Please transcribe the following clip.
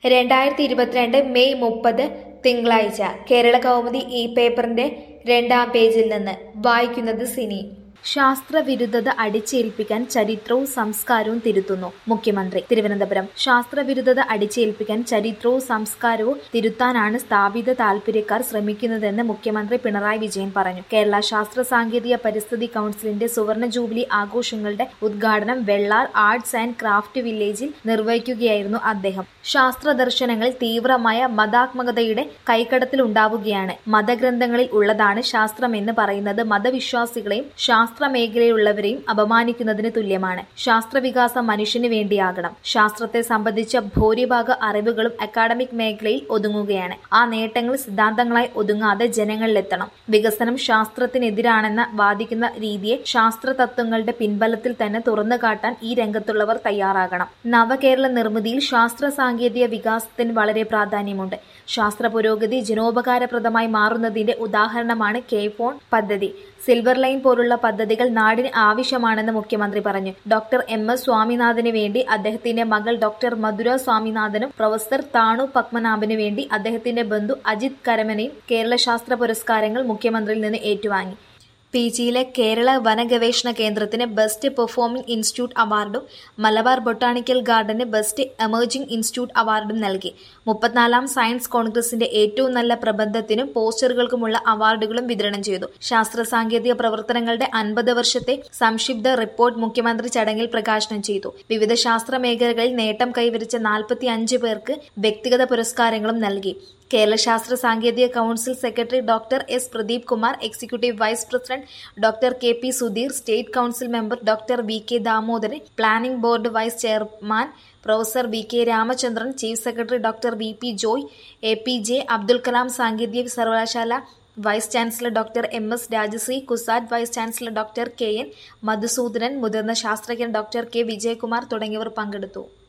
രണ്ടായിരത്തി ഇരുപത്തിരണ്ട് മെയ് മുപ്പത് തിങ്കളാഴ്ച കേരള കൗമുദി ഈ പേപ്പറിന്റെ രണ്ടാം പേജിൽ നിന്ന് വായിക്കുന്നത് സിനി ശാസ്ത്രവിരുദ്ധത അടിച്ചേൽപ്പിക്കാൻ ചരിത്രവും സംസ്കാരവും തിരുത്തുന്നു മുഖ്യമന്ത്രി തിരുവനന്തപുരം ശാസ്ത്രവിരുദ്ധത അടിച്ചേൽപ്പിക്കാൻ ചരിത്രവും സംസ്കാരവും തിരുത്താനാണ് സ്ഥാപിത താൽപര്യക്കാർ ശ്രമിക്കുന്നതെന്ന് മുഖ്യമന്ത്രി പിണറായി വിജയൻ പറഞ്ഞു കേരള ശാസ്ത്ര സാങ്കേതിക പരിസ്ഥിതി കൗൺസിലിന്റെ സുവർണ ജൂബിലി ആഘോഷങ്ങളുടെ ഉദ്ഘാടനം വെള്ളാർ ആർട്സ് ആൻഡ് ക്രാഫ്റ്റ് വില്ലേജിൽ നിർവഹിക്കുകയായിരുന്നു അദ്ദേഹം ശാസ്ത്ര ദർശനങ്ങളിൽ തീവ്രമായ മതാത്മകതയുടെ കൈക്കടത്തിലുണ്ടാവുകയാണ് മതഗ്രന്ഥങ്ങളിൽ ഉള്ളതാണ് ശാസ്ത്രമെന്ന് പറയുന്നത് മതവിശ്വാസികളെയും ശാസ്ത്ര മേഖലയിലുള്ളവരെയും അപമാനിക്കുന്നതിന് തുല്യമാണ് ശാസ്ത്രവികാസം മനുഷ്യന് വേണ്ടിയാകണം ശാസ്ത്രത്തെ സംബന്ധിച്ച ഭൂരിഭാഗ അറിവുകളും അക്കാഡമിക് മേഖലയിൽ ഒതുങ്ങുകയാണ് ആ നേട്ടങ്ങൾ സിദ്ധാന്തങ്ങളായി ഒതുങ്ങാതെ ജനങ്ങളിലെത്തണം വികസനം ശാസ്ത്രത്തിനെതിരാണെന്ന് വാദിക്കുന്ന രീതിയെ ശാസ്ത്ര തത്വങ്ങളുടെ പിൻബലത്തിൽ തന്നെ തുറന്നു കാട്ടാൻ ഈ രംഗത്തുള്ളവർ തയ്യാറാകണം നവകേരള നിർമ്മിതിയിൽ ശാസ്ത്ര സാങ്കേതിക വികാസത്തിന് വളരെ പ്രാധാന്യമുണ്ട് ശാസ്ത്ര പുരോഗതി ജനോപകാരപ്രദമായി മാറുന്നതിന്റെ ഉദാഹരണമാണ് കെ ഫോൺ പദ്ധതി സിൽവർ ലൈൻ പോലുള്ള പദ്ധതികൾ നാടിന് ആവശ്യമാണെന്ന് മുഖ്യമന്ത്രി പറഞ്ഞു ഡോക്ടർ എം എസ് സ്വാമിനാഥന് വേണ്ടി അദ്ദേഹത്തിന്റെ മകൾ ഡോക്ടർ മധുര സ്വാമിനാഥനും പ്രൊഫസർ താണു പത്മനാഭന് വേണ്ടി അദ്ദേഹത്തിന്റെ ബന്ധു അജിത് കരമനയും കേരള ശാസ്ത്ര പുരസ്കാരങ്ങൾ മുഖ്യമന്ത്രിയിൽ നിന്ന് ഏറ്റുവാങ്ങി പി ജിയിലെ കേരള വനഗവേഷണ കേന്ദ്രത്തിന് ബെസ്റ്റ് പെർഫോമിംഗ് ഇൻസ്റ്റിറ്റ്യൂട്ട് അവാർഡും മലബാർ ബൊട്ടാണിക്കൽ ഗാർഡന് ബെസ്റ്റ് എമർജിംഗ് ഇൻസ്റ്റിറ്റ്യൂട്ട് അവാർഡും നൽകി മുപ്പത്തിനാലാം സയൻസ് കോൺഗ്രസിന്റെ ഏറ്റവും നല്ല പ്രബന്ധത്തിനും പോസ്റ്ററുകൾക്കുമുള്ള അവാർഡുകളും വിതരണം ചെയ്തു ശാസ്ത്ര സാങ്കേതിക പ്രവർത്തനങ്ങളുടെ അൻപത് വർഷത്തെ സംക്ഷിപ്ത റിപ്പോർട്ട് മുഖ്യമന്ത്രി ചടങ്ങിൽ പ്രകാശനം ചെയ്തു വിവിധ ശാസ്ത്ര മേഖലകളിൽ നേട്ടം കൈവരിച്ച നാൽപ്പത്തി അഞ്ച് പേർക്ക് വ്യക്തിഗത പുരസ്കാരങ്ങളും നൽകി കേരള ശാസ്ത്ര സാങ്കേതിക council secretary doctor S Pradeep Kumar executive vice president doctor K P Sudheer state council member doctor V K Damodaran planning board vice chairman professor V K Ramachandran chief secretary doctor V P Joy A P J Abdul Kalam സാങ്കേതിക സർവകലാശാല vice chancellor doctor M S Rajasree CUSAT vice chancellor doctor K N Madhusoodanan മുതിർന്ന ശാസ്ത്രജ്ഞൻ doctor K Vijayakumar തുടങ്ങിയവർ പങ്കെടുത്തു